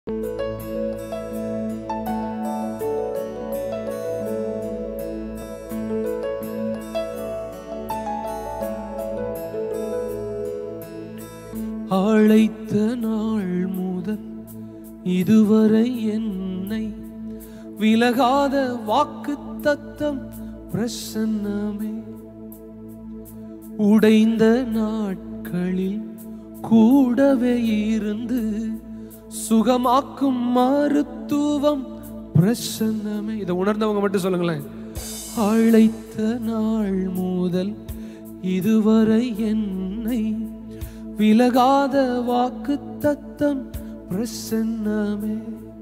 அழைத்த நாள் முதல் இதுவரை என்னை விலகாத வாக்கு தத்தம் பிரசன்னமே உடைந்த நாட்களில் கூடவே இருந்து சுகமாக்கும் மருத்துவம் பிரசன்னமே இதை உணர்ந்தவங்க மட்டும் சொல்லுங்களேன் அழைத்த நாள் முதல் இதுவரை என்னை விலகாத வாக்கு தத்தம் பிரசன்னமே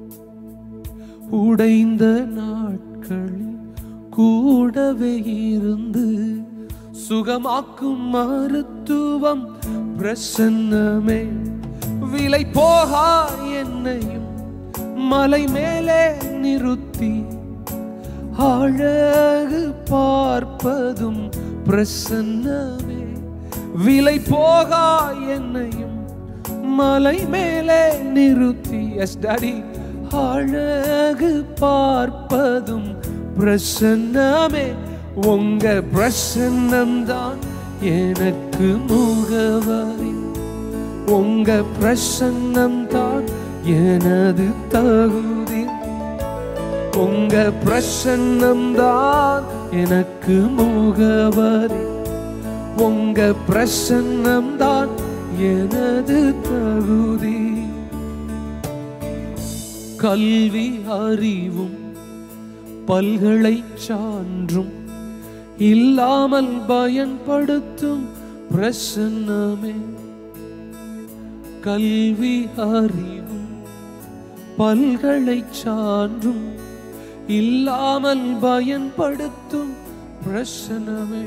உடைந்த நாட்களில் கூடவே இருந்து சுகமாக்கும் மருத்துவம் பிரசன்னமே விலை போகா என்னையும் மலை மேலே நிறுத்தி அழகு பார்ப்பதும் பிரசன்னமே விலை போகா என்னையும் மலை மேலே நிறுத்தி எஸ் டாடி அழகு பார்ப்பதும் பிரசன்னமே உங்க பிரசன்னம் தான் எனக்கு முகவரி உங்க பிரசன்னம் தான் எனது தகுதி உங்க பிரசன்னம் தான் எனக்கு முகவரி உங்க பிரசன்னம் தான் எனது தகுதி கல்வி அறிவும் பல்கலை சான்றும் இல்லாமல் பயன்படுத்தும் பிரசன்னமே கல்வி அறிவும் பல்கலை சான்றும் இல்லாமல் பயன்படுத்தும் பிரசனமே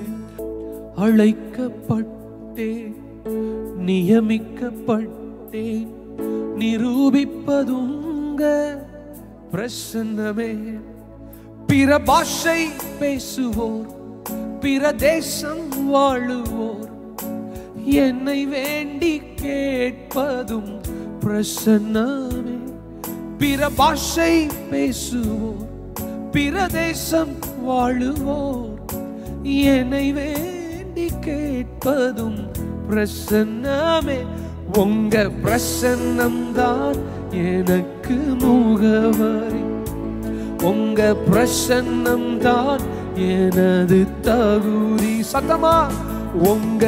அழைக்கப்பட்டேன் நியமிக்கப்பட்டேன் நிரூபிப்பதுங்க பிரசன்னமே பிற பாஷை பேசுவோர் பிற தேசம் வாழுவோர் என்னை வேண்டி கேட்பதும் பிரசன்னமே பிற பாஷை பேசுவோர் பிற தேசம் வாழுவோர் என்னை வேண்டி கேட்பதும் பிரசன்னமே உங்க பிரசன்னம் தான் எனக்கு முகவரி உங்க பிரசன்னம் தான் எனது தகுதி சத்தமா உங்க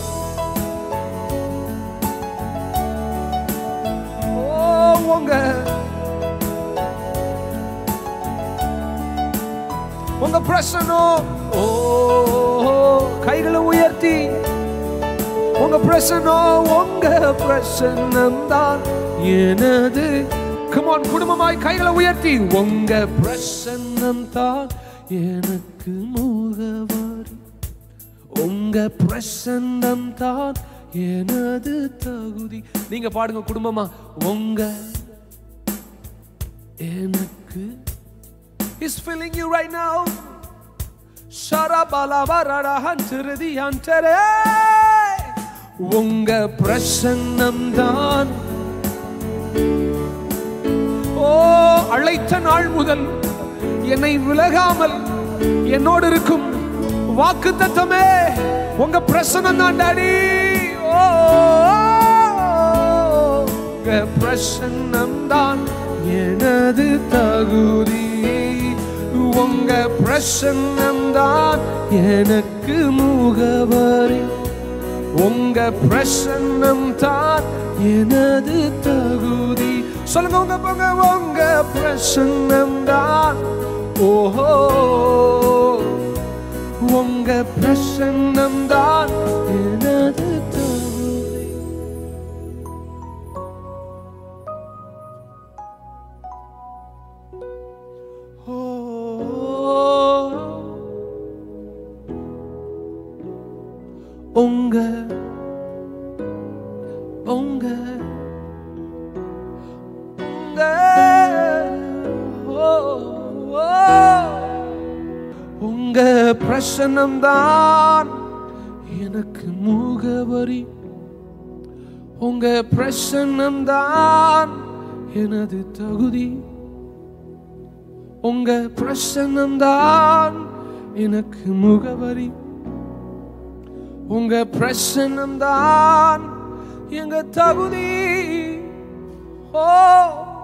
ஓ உங்க உங்க பிரசனம் ஓ கைகளை உயர்த்தி உங்க பிரசனம் உங்க பிரசன்னம் தான் எனது கமான் குடும்பமாய் கைகளை உயர்த்தி உங்க பிரசன்னம் தான் எனக்கு முகவரி உங்க பிரசன்னம் தான் எனது தகுதி நீங்க பாடுங்க குடும்பமா உங்க எனக்கு is filling you right now ஷரபலவரட ஹந்தருதி ஹந்தரே உங்க பிரசன்னம் தான் ஓ அழைத்த நாள் முதல் என்னை விலகாமல் என்னோடு இருக்கும் வாக்கு தத்தமே உங்க பிரசனம் தான் டாடி ஓ உங்க பிரசன்னம் தான் எனது தகுதி உங்க பிரசன்னம் தான் எனக்கு முகவரி உங்க பிரசன்னம் தான் எனது தகுதி சொல்லுங்க உங்க போங்க உங்க பிரசன்னம் தான் ஓஹோ உங்க பிரசன்னம் தான் எனது தகுதி ஓ உங்க உங்க உங்க ஓ, ஓ. உங்க பிரசனம் தான் எனக்கு முகவரி உங்க பிரசனம் தான் எனது தகுதி உங்க பிரசன்னம்தான் எனக்கு முகவரி உங்க பிரசன்னம்தான் எங்க தகுதி ஓ